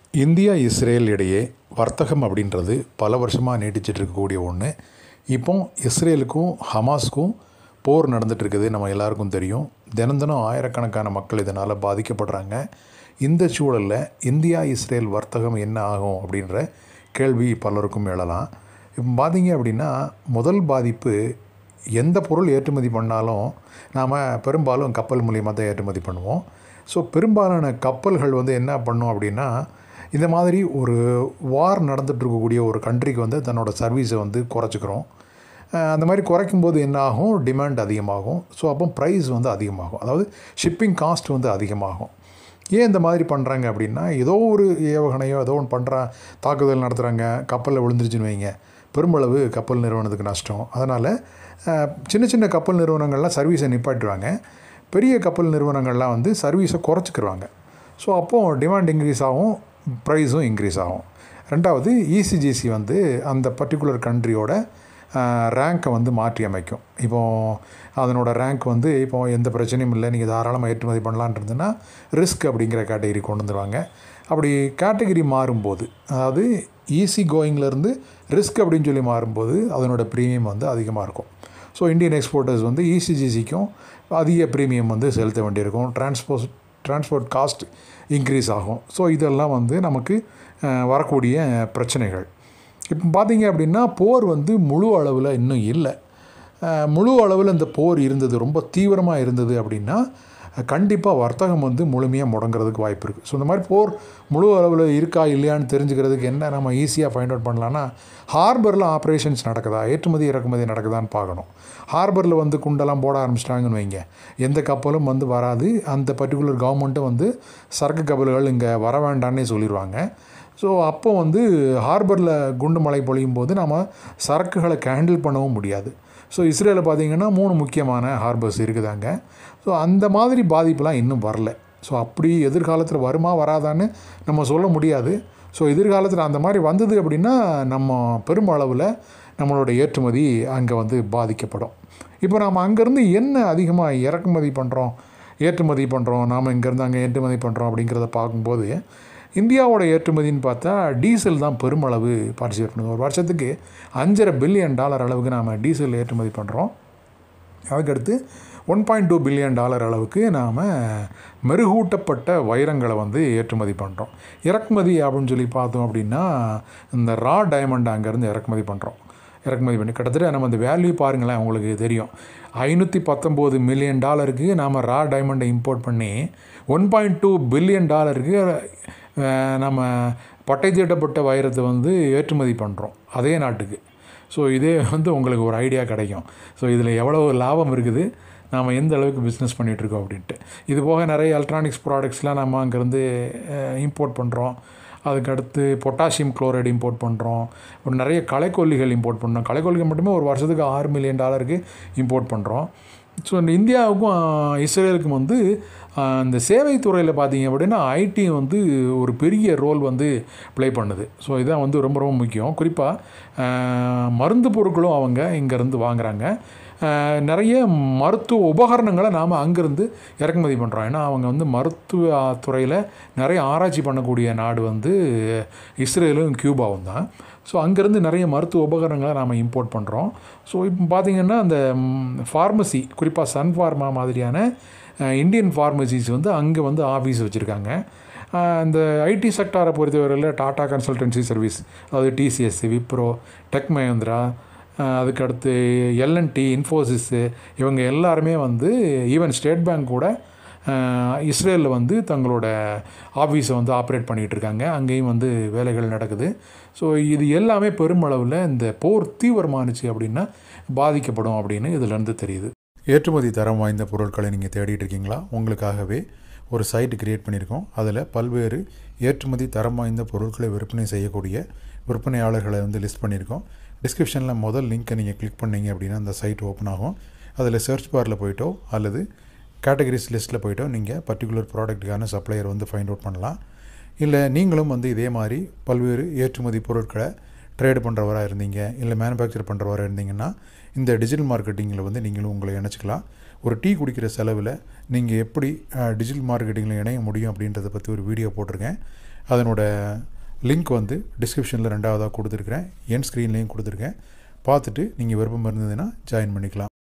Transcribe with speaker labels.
Speaker 1: India Israel இடையே வர்த்தகம் அப்படின்றது பல வருஷமாக நீட்டிச்சிட்டு இருக்கக்கூடிய ஒன்று இப்போ இஸ்ரேலுக்கும் ஹமாஸ்க்கும் போர் நடந்துட்டு இருக்குது நம்ம எல்லாருக்கும் தெரியும் தினம் தினம் ஆயிரக்கணக்கான மக்கள் இதனால் பாதிக்கப்படுறாங்க இந்த சூழலில் இந்தியா இஸ்ரேல் வர்த்தகம் என்ன ஆகும் அப்படின்ற கேள்வி பலருக்கும் எழலாம் இப்போ பார்த்தீங்க அப்படின்னா முதல் பாதிப்பு எந்த பொருள் ஏற்றுமதி பண்ணாலும் நாம் பெரும்பாலும் கப்பல் மூலியமாக தான் ஏற்றுமதி பண்ணுவோம் ஸோ பெரும்பாலான கப்பல்கள் வந்து என்ன பண்ணும் அப்படின்னா இந்த மாதிரி ஒரு வார் நடந்துட்டு இருக்கக்கூடிய ஒரு கண்ட்ரிக்கு வந்து தன்னோட சர்வீஸை வந்து குறைச்சிக்கிறோம் அஹ் அந்த மாதிரி குறைக்கும் போது என்ன ஆகும் டிமாண்ட் அதிகமாகும் ஸோ அப்போ ப்ரைஸ் வந்து அதிகமாகும் அதாவது ஷிப்பிங் காஸ்ட் வந்து அதிகமாகும் ஏன் இந்த மாதிரி பண்ணுறாங்க அப்படின்னா ஏதோ ஒரு ஏவுகணையோ ஏதோ ஒன்று பண்ணுறா தாக்குதல் நடத்துகிறாங்க கப்பலில் விழுந்துருச்சுன்னு வைங்க பெரும்பளவு கப்பல் நிறுவனத்துக்கு நஷ்டம் அதனால் சின்ன சின்ன கப்பல் நிறுவனங்கள்லாம் சர்வீஸை நிப்பாட்டுவாங்க பெரிய கப்பல் நிறுவனங்கள்லாம் வந்து சர்வீஸை குறைச்சிக்கிருவாங்க ஸோ அப்போது டிமாண்ட் இன்க்ரீஸ் ஆகும் ப்ரைஸும் இன்க்ரீஸ் ஆகும் ரெண்டாவது இசிஜிசி வந்து அந்த பர்டிகுலர் கண்ட்ரியோட ரேங்க்கை வந்து மாற்றி அமைக்கும் இப்போது அதனோட ரேங்க் வந்து இப்போ எந்த பிரச்சனையும் இல்லை நீங்கள் தாராளமாக ஏற்றுமதி பண்ணலான் இருந்ததுன்னா ரிஸ்க் அப்படிங்கிற கேட்டகரி கொண்டு வந்துடுவாங்க அப்படி கேட்டகரி மாறும்போது அதாவது ஈஸி கோயிங்லேருந்து ரிஸ்க் அப்படின்னு சொல்லி மாறும்போது அதனோட ப்ரீமியம் வந்து அதிகமாக இருக்கும் ஸோ இந்தியன் எக்ஸ்போர்ட்டர்ஸ் வந்து இசிஜிசிக்கும் அதிக ப்ரீமியம் வந்து செலுத்த வேண்டியிருக்கும் டிரான்ஸ்போர்ட் டிரான்ஸ்போர்ட் காஸ்ட் இன்க்ரீஸ் ஆகும் ஸோ இதெல்லாம் வந்து நமக்கு அஹ், வரக்கூடிய பிரச்சனைகள் இப்போ பார்த்தீங்க அப்படின்னா போர் வந்து முழு அளவில் இன்னும் இல்லை அஹ், முழு அளவில் இந்த போர் இருந்தது ரொம்ப தீவிரமாக இருந்தது அப்படின்னா கண்டிப்பாக வர்த்தகம் வந்து முழுமையாக முடங்குறதுக்கு வாய்ப்பு இருக்குது ஸோ இந்த மாதிரி போர் முழு அளவில் இருக்கா இல்லையான்னு தெரிஞ்சுக்கிறதுக்கு என்ன நம்ம ஈஸியாக ஃபைண்ட் அவுட் பண்ணலான்னா ஹார்பரில் ஆப்ரேஷன்ஸ் நடக்குதா ஏற்றுமதி இறக்குமதி நடக்குதான்னு பார்க்கணும் ஹார்பரில் வந்து குண்டெல்லாம் போட ஆரம்பிச்சிட்டாங்கன்னு வைங்க எந்த கப்பலும் வந்து வராது அந்த பர்டிகுலர் கவர்மெண்ட்டும் வந்து சரக்கு கப்பல்கள் இங்கே வர வேண்டான்னே சொல்லிடுவாங்க ஸோ அப்போ வந்து ஹார்பரில் குண்டு மழை பொழியும் போது நம்ம சரக்குகளை ஹேண்டில் பண்ணவும் முடியாது ஸோ இஸ்ரேலில் பார்த்தீங்கன்னா மூணு முக்கியமான ஹார்பர்ஸ் இருக்குதாங்க ஸோ அந்த மாதிரி பாதிப்புலாம் இன்னும் வரல ஸோ அப்படி எதிர்காலத்தில் வருமா வராதான்னு நம்ம சொல்ல முடியாது ஸோ எதிர்காலத்தில் அந்த மாதிரி வந்தது அப்படின்னா நம்ம பெருமளவில் நம்மளோட ஏற்றுமதி அங்கே வந்து பாதிக்கப்படும் இப்போ நாம் அங்கேருந்து என்ன அதிகமாக இறக்குமதி பண்ணுறோம் ஏற்றுமதி பண்ணுறோம் நாம் இங்கேருந்து அங்கே ஏற்றுமதி பண்ணுறோம் அப்படிங்கிறத பார்க்கும்போது இந்தியாவோட ஏற்றுமதின்னு பார்த்தா டீசல் தான் பெருமளவு பார்ட்டிசிபேட் பண்ணுது ஒரு வருஷத்துக்கு அஞ்சரை பில்லியன் டாலர் அளவுக்கு நாம் டீசல் ஏற்றுமதி பண்ணுறோம் அதுக்கடுத்து one point two billion dollar அளவுக்கு நாம் மெருகூட்டப்பட்ட வைரங்களை வந்து ஏற்றுமதி பண்ணுறோம் இறக்குமதி அப்படின்னு சொல்லி பார்த்தோம் அப்படின்னா இந்த ரா டைமண்ட் அங்கேருந்து இறக்குமதி பண்ணுறோம் இறக்குமதி பண்ணி கிட்டத்தட்ட நம்ம அந்த வேல்யூ பாருங்களேன் உங்களுக்கு தெரியும் ஐநூற்றி பத்தொம்போது மில்லியன் டாலருக்கு நாம் ரா டைமண்டை இம்போர்ட் பண்ணி ஒன் பாயிண்ட் டூ பில்லியன் டாலருக்கு அஹ், நம்ம பட்டை தீட்டப்பட்ட வைரத்தை வந்து ஏற்றுமதி பண்ணுறோம் அதே நாட்டுக்கு ஸோ இதே வந்து உங்களுக்கு ஒரு ஐடியா கிடைக்கும் ஸோ இதில் எவ்வளோ லாபம் இருக்குது நாம் எந்த அளவுக்கு பிஸ்னஸ் பண்ணிகிட்ருக்கோம் அப்படின்ட்டு இது போக நிறைய எலக்ட்ரானிக்ஸ் ப்ராடக்ட்ஸ்லாம் நம்ம அங்கேருந்து இம்போர்ட் பண்ணுறோம் அதுக்கடுத்து பொட்டாசியம் குளோரைடு இம்போர்ட் பண்ணுறோம் அப்புறம் நிறைய களைக்கொல்லிகள் இம்போர்ட் பண்ணுறோம் களைக்கொல்லிகள் மட்டுமே ஒரு வருஷத்துக்கு ஆறு மில்லியன் டாலருக்கு இம்போர்ட் பண்ணுறோம் ஸோ இந்த இந்தியாவுக்கும் ஆஹ், இஸ்ரேலுக்கும் வந்து ஆஹ், இந்த சேவை துறையில் பார்த்தீங்க அப்படின்னா ஐடி வந்து ஒரு பெரிய ரோல் வந்து ப்ளே பண்ணுது ஸோ இதான் வந்து ரொம்ப ரொம்ப முக்கியம் குறிப்பாக மருந்து பொருட்களும் அவங்க இங்கேருந்து வாங்குறாங்க ஆஹ், நிறைய மருத்துவ உபகரணங்களை நாம் அங்கேருந்து இறக்குமதி பண்ணுறோம் ஏன்னா அவங்க வந்து மருத்துவ துறையில் நிறைய ஆராய்ச்சி பண்ணக்கூடிய நாடு வந்து இஸ்ரேலும் கியூபாவும் தான் ஸோ அங்கேருந்து நிறைய மருத்துவ உபகரணங்களை நாம் இம்போர்ட் பண்ணுறோம் ஸோ இப்போ பார்த்தீங்கன்னா அந்த ஃபார்மசி குறிப்பாக சன் ஃபார்மா மாதிரியான அஹ், இந்தியன் ஃபார்மசிஸ் வந்து அங்கே வந்து ஆஃபீஸ் வச்சுருக்காங்க இந்த ஐடி செக்டாரை பொறுத்தவரையில் டாடா கன்சல்டன்சி சர்வீஸ் அதாவது டிசிஎஸ் விப்ரோ டெக் மஹேந்திரா அஹ், அதுக்கடுத்து எல்என்டி இன்ஃபோசிஸ்ஸு இவங்க எல்லாருமே வந்து ஈவன் ஸ்டேட் பேங்க் கூட இஸ்ரேலில் வந்து தங்களோட ஆஃபீஸை வந்து ஆப்ரேட் பண்ணிகிட்டு இருக்காங்க அங்கேயும் வந்து வேலைகள் நடக்குது ஸோ இது எல்லாமே பெருமளவில் இந்த போர் தீவிரமானுச்சு அப்படின்னா பாதிக்கப்படும் அப்படின்னு இதிலேருந்து தெரியுது ஏற்றுமதி தரம் வாய்ந்த பொருட்களை நீங்கள் தேடிட்டு இருக்கீங்களா உங்களுக்காகவே ஒரு சைட் கிரியேட் பண்ணியிருக்கோம் அதில் பல்வேறு ஏற்றுமதி தரம் வாய்ந்த பொருட்களை விற்பனை செய்யக்கூடிய விற்பனையாளர்களை வந்து லிஸ்ட் பண்ணியிருக்கோம் டிஸ்கிரிப்ஷனில் முதல் லிங்க்கை நீங்கள் கிளிக் பண்ணீங்க அப்படின்னா அந்த சைட் ஓப்பன் ஆகும் அதில் சர்ச் பாரில் போயிட்டோ அல்லது கேட்டகரிஸ் லிஸ்ட்டில் போயிட்டோ நீங்கள் பர்டிகுலர் ப்ராடக்ட்டுக்கான சப்ளையர் வந்து ஃபைண்ட் அவுட் பண்ணலாம் இல்லை நீங்களும் வந்து இதே மாதிரி பல்வேறு ஏற்றுமதி பொருட்களை ட்ரேடு பண்ணுறவராக இருந்தீங்க இல்லை மேனுஃபேக்சர் பண்ணுறவராக இருந்தீங்கன்னா இந்த டிஜிட்டல் மார்க்கெட்டிங்கில் வந்து நீங்களும் உங்களை இணைச்சிக்கலாம் ஒரு டீ குடிக்கிற செலவில் நீங்கள் எப்படி டிஜிட்டல் மார்க்கெட்டிங்கில் இணைய முடியும் அப்படின்றத பற்றி ஒரு வீடியோ போட்டிருக்கேன் அதனோட லிங்க் வந்து டிஸ்கிரிப்ஷனில் ரெண்டாவதாக கொடுத்துருக்குறேன் என் ஸ்க்ரீன்லேயும் கொடுத்துருக்கேன் பார்த்துட்டு நீங்கள் விருப்பம் இருந்ததுன்னா ஜாயின் பண்ணிக்கலாம்